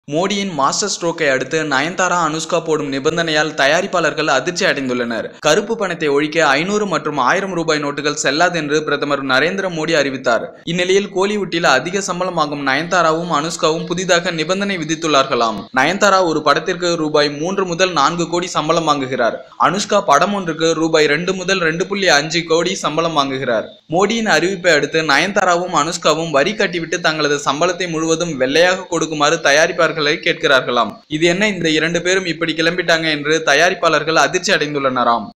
மோடியின் மாஸ்டர் ஸ்ட்ரோக்கை அடுத்து நயன்தாரா அனுஷ்கா போடும் நிபந்தனையால் தயாரிப்பாளர்கள் அதிர்ச்சி அடைந்துள்ளனர் கருப்பு பணத்தை ஒழிக்க ஐநூறு மற்றும் ஆயிரம் ரூபாய் நோட்டுகள் செல்லாது என்று பிரதமர் நரேந்திர மோடி அறிவித்தார் இந்நிலையில் கோலிவுட்டில் அதிக சம்பளம் வாங்கும் நயன்தாராவும் அனுஷ்காவும் புதிதாக நிபந்தனை விதித்துள்ளார்களாம் நயன்தாரா ஒரு படத்திற்கு ரூபாய் மூன்று முதல் நான்கு கோடி சம்பளம் வாங்குகிறார் அனுஷ்கா படம் ஒன்றுக்கு ரூபாய் ரெண்டு முதல் ரெண்டு புள்ளி அஞ்சு கோடி சம்பளம் வாங்குகிறார் மோடியின் அறிவிப்பை அடுத்து நயன்தாராவும் அனுஷ்காவும் வரி கட்டிவிட்டு தங்களது சம்பளத்தை முழுவதும் வெள்ளையாக கொடுக்குமாறு தயாரிப்பாளர்களை கேட்கிறார்களாம் இது என்ன இந்த இரண்டு பேரும் இப்படி கிளம்பிட்டாங்க என்று தயாரிப்பாளர்கள் அதிர்ச்சி அடைந்துள்ளனராம்